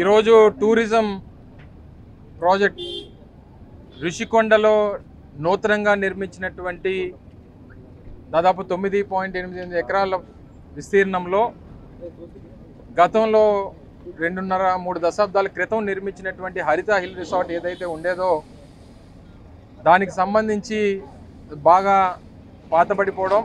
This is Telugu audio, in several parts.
ఈరోజు టూరిజం ప్రాజెక్ట్ ఋషికొండలో నూతనంగా నిర్మించినటువంటి దాదాపు తొమ్మిది పాయింట్ ఎనిమిది ఎనిమిది ఎకరాల విస్తీర్ణంలో గతంలో రెండున్నర మూడు దశాబ్దాల క్రితం నిర్మించినటువంటి హరిత హిల్ రిసార్ట్ ఏదైతే ఉండేదో దానికి సంబంధించి బాగా పాతబడిపోవడం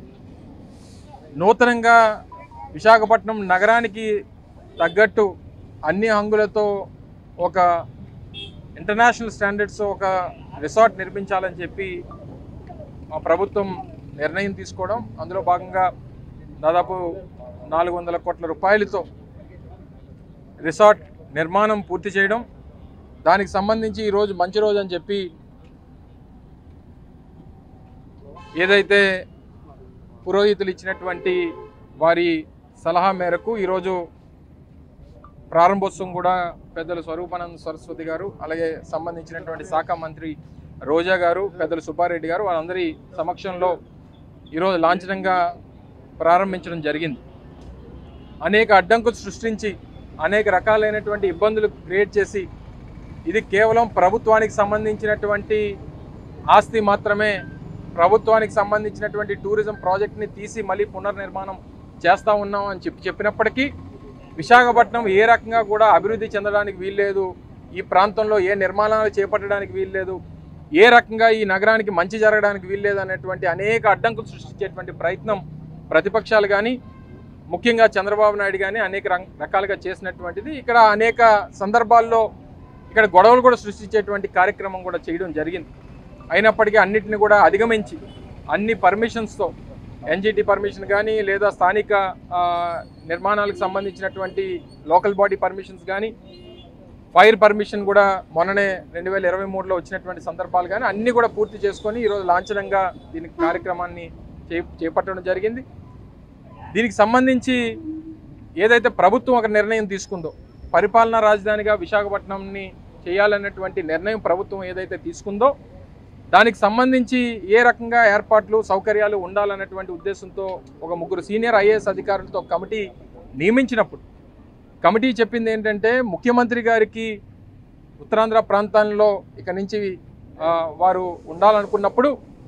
నూతనంగా విశాఖపట్నం నగరానికి తగ్గట్టు అన్ని హంగులతో ఒక ఇంటర్నేషనల్ స్టాండర్డ్స్ ఒక రిసార్ట్ నిర్మించాలని చెప్పి మా ప్రభుత్వం నిర్ణయం తీసుకోవడం అందులో భాగంగా దాదాపు నాలుగు వందల కోట్ల రూపాయలతో రిసార్ట్ నిర్మాణం పూర్తి చేయడం దానికి సంబంధించి ఈరోజు మంచి రోజు అని చెప్పి ఏదైతే పురోహితులు ఇచ్చినటువంటి వారి సలహా మేరకు ఈరోజు ప్రారంభోత్సవం కూడా పెద్దలు స్వరూపానంద సరస్వతి గారు అలాగే సంబంధించినటువంటి శాఖ మంత్రి రోజా గారు పెద్దలు సుబ్బారెడ్డి గారు వాళ్ళందరి సమక్షంలో ఈరోజు లాంఛనంగా ప్రారంభించడం జరిగింది అనేక అడ్డంకులు సృష్టించి అనేక రకాలైనటువంటి ఇబ్బందులు క్రియేట్ చేసి ఇది కేవలం ప్రభుత్వానికి సంబంధించినటువంటి ఆస్తి మాత్రమే ప్రభుత్వానికి సంబంధించినటువంటి టూరిజం ప్రాజెక్ట్ని తీసి మళ్ళీ పునర్నిర్మాణం చేస్తూ ఉన్నాం అని చెప్పి చెప్పినప్పటికీ విశాఖపట్నం ఏ రకంగా కూడా అభివృద్ధి చెందడానికి వీల్లేదు ఈ ప్రాంతంలో ఏ నిర్మాణాలు చేపట్టడానికి వీల్లేదు ఏ రకంగా ఈ నగరానికి మంచి జరగడానికి వీల్లేదు అనేటువంటి అనేక అడ్డంకులు సృష్టించేటువంటి ప్రయత్నం ప్రతిపక్షాలు కానీ ముఖ్యంగా చంద్రబాబు నాయుడు కానీ అనేక రం- రకాలుగా చేసినటువంటిది ఇక్కడ అనేక సందర్భాల్లో ఇక్కడ గొడవలు కూడా సృష్టించేటువంటి కార్యక్రమం కూడా చేయడం జరిగింది అయినప్పటికీ అన్నిటిని కూడా అధిగమించి అన్ని పర్మిషన్స్తో ఎన్జిటి పర్మిషన్ కానీ లేదా స్థానిక ఆ, నిర్మాణాలకు సంబంధించినటువంటి లోకల్ బాడీ పర్మిషన్స్ కానీ ఫైర్ పర్మిషన్ కూడా మొన్ననే రెండు వేల ఇరవై మూడులో వచ్చినటువంటి సందర్భాలు కానీ అన్నీ కూడా పూర్తి చేసుకొని ఈరోజు లాంఛనంగా దీనికి కార్యక్రమాన్ని చే చేపట్టడం జరిగింది దీనికి సంబంధించి ఏదైతే ప్రభుత్వం ఒక నిర్ణయం తీసుకుందో పరిపాలనా రాజధానిగా విశాఖపట్నంని చేయాలన్నటువంటి నిర్ణయం ప్రభుత్వం ఏదైతే తీసుకుందో దానికి సంబంధించి ఏ రకంగా ఏర్పాట్లు సౌకర్యాలు ఉండాలన్నటువంటి ఉద్దేశంతో ఒక ముగ్గురు సీనియర్ ఐఏఎస్ అధికారులతో కమిటీ నియమించినప్పుడు కమిటీ చెప్పింది ఏంటంటే ముఖ్యమంత్రి గారికి ఉత్తరాంధ్ర ప్రాంతాల్లో ఇక నుంచి ఆ, వారు ఉండాలనుకున్నప్పుడు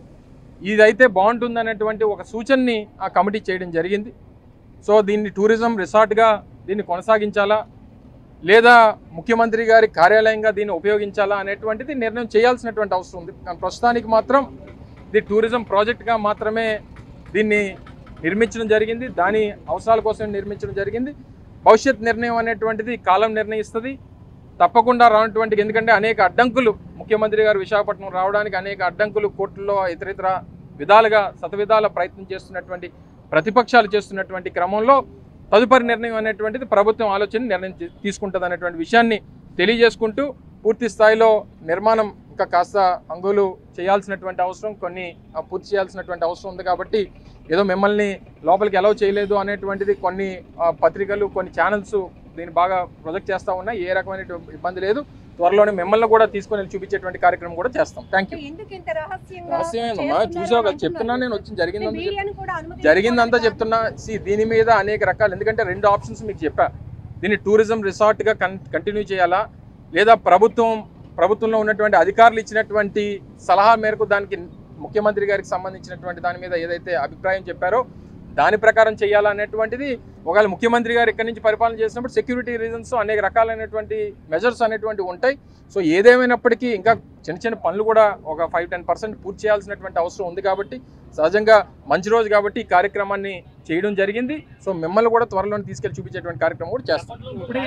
ఇదైతే బాగుంటుందనేటువంటి ఒక సూచనని ఆ కమిటీ చేయడం జరిగింది సో దీన్ని టూరిజం రిసార్ట్గా దీన్ని కొనసాగించాలా లేదా ముఖ్యమంత్రి గారి కార్యాలయంగా దీన్ని ఉపయోగించాలా అనేటువంటిది నిర్ణయం చేయాల్సినటువంటి అవసరం ఉంది కానీ ప్రస్తుతానికి మాత్రం ఇది టూరిజం ప్రాజెక్ట్గా మాత్రమే దీన్ని నిర్మించడం జరిగింది దాని అవసరాల కోసం నిర్మించడం జరిగింది భవిష్యత్ నిర్ణయం అనేటువంటిది కాలం నిర్ణయిస్తుంది తప్పకుండా రానటువంటి ఎందుకంటే అనేక అడ్డంకులు ముఖ్యమంత్రి గారు విశాఖపట్నం రావడానికి అనేక అడ్డంకులు కోర్టుల్లో ఇతరితర విధాలుగా శతవిధాల ప్రయత్నం చేస్తున్నటువంటి ప్రతిపక్షాలు చేస్తున్నటువంటి క్రమంలో తదుపరి నిర్ణయం అనేటువంటిది ప్రభుత్వం ఆలోచన నిర్ణయం తీ- తీసుకుంటుంది అనేటువంటి విషయాన్ని తెలియజేసుకుంటూ పూర్తి స్థాయిలో నిర్మాణం ఇంకా కాస్త అంగులు చేయాల్సినటువంటి అవసరం కొన్ని ఆ, పూర్తి చేయాల్సినటువంటి అవసరం ఉంది కాబట్టి ఏదో మిమ్మల్ని లోపలికి ఎలవ్ చేయలేదు అనేటువంటిది కొన్ని ఆ, పత్రికలు కొన్ని ఛానల్స్ దీన్ని బాగా ప్రొజెక్ట్ చేస్తూ ఉన్నాయి ఏ రకమైన ఇబ్బంది లేదు త్వరలోనే మిమ్మల్ని కూడా తీసుకొని వెళ్ళి చూపించేటువంటి కార్యక్రమం కూడా చేస్తాం థ్యాంక్ యూ ఎందుకు ఇంత రహస్యంగా రహస్యమేనమ్మా చేస్తున్నారు చూసావు కదా అంటున్నారు. చెప్తున్నా నేను వచ్చింది జరిగిందంతా చెప్- మీడియాను కూడా అనుమతించకపోవడం జరిగిందంతా కారణం. చెప్తున్నా సి దీని మీద అనేక రకాలు ఎందుకంటే రెండు ఆప్షన్స్ మీకు చెప్పా దీన్ని టూరిజం రిసార్ట్గా కన్ కంటిన్యూ చేయాలా లేదా ప్రభుత్వం ప్రభుత్వంలో ఉన్నటువంటి అధికారులు ఇచ్చినటువంటి సలహా మేరకు దానికి ముఖ్యమంత్రి గారికి సంబంధించినటువంటి దాని మీద ఏదైతే అభిప్రాయం చెప్పారో దాని ప్రకారం చేయాలా అనేటువంటిది ఒకవేళ ముఖ్యమంత్రి గారు ఇక్కడి నుంచి పరిపాలన చేసినప్పుడు సెక్యూరిటీ రీజన్స్ అనేక రకాలైనటువంటి మెజర్స్ అనేటువంటి ఉంటాయి సో ఏదేమైనప్పటికీ ఇంకా చిన్న చిన్న పనులు కూడా ఒక ఫైవ్ టెన్ పర్సెంట్ పూర్తి చేయాల్సినటువంటి అవసరం ఉంది కాబట్టి సహజంగా మంచి రోజు కాబట్టి ఈ కార్యక్రమాన్ని చేయడం జరిగింది సో మిమ్మల్ని కూడా త్వరలో తీసుకెళ్లి చూపించేటువంటి కార్యక్రమం కూడా చేస్తాం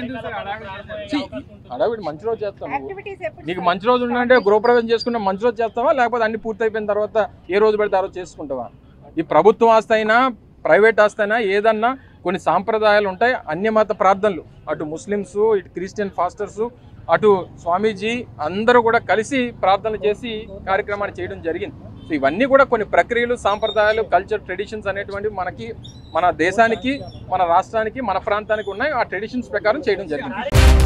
ఛీ, హడావిడి మంచి రోజు చేస్తాం నువ్వు. యాక్టివిటీస్ ఎప్పుడు నీకు మంచి రోజు ఉందంటే గృహప్రవేశం చేసుకున్న మంచి రోజు చేస్తావా లేకపోతే అన్ని పూర్తి అయిపోయిన తర్వాత ఏ రోజు పెడితే ఆ రోజు చేసుకుంటావా ఈ ప్రభుత్వం ఆస్తి అయినా ప్రైవేట్ ఆస్తి అయినా ఏదన్నా కొన్ని సాంప్రదాయాలు ఉంటాయి అన్యమత ప్రార్థనలు అటు ముస్లిమ్స్ ఇటు క్రిస్టియన్ ఫాస్టర్స్ అటు స్వామీజీ అందరూ కూడా కలిసి ప్రార్థనలు చేసి కార్యక్రమాన్ని చేయడం జరిగింది సో ఇవన్నీ కూడా కొన్ని ప్రక్రియలు సాంప్రదాయాలు కల్చర్ ట్రెడిషన్స్ అనేటువంటివి మనకి మన దేశానికి మన రాష్ట్రానికి మన ప్రాంతానికి ఉన్నాయి ఆ ట్రెడిషన్స్ ప్రకారం చేయడం జరిగింది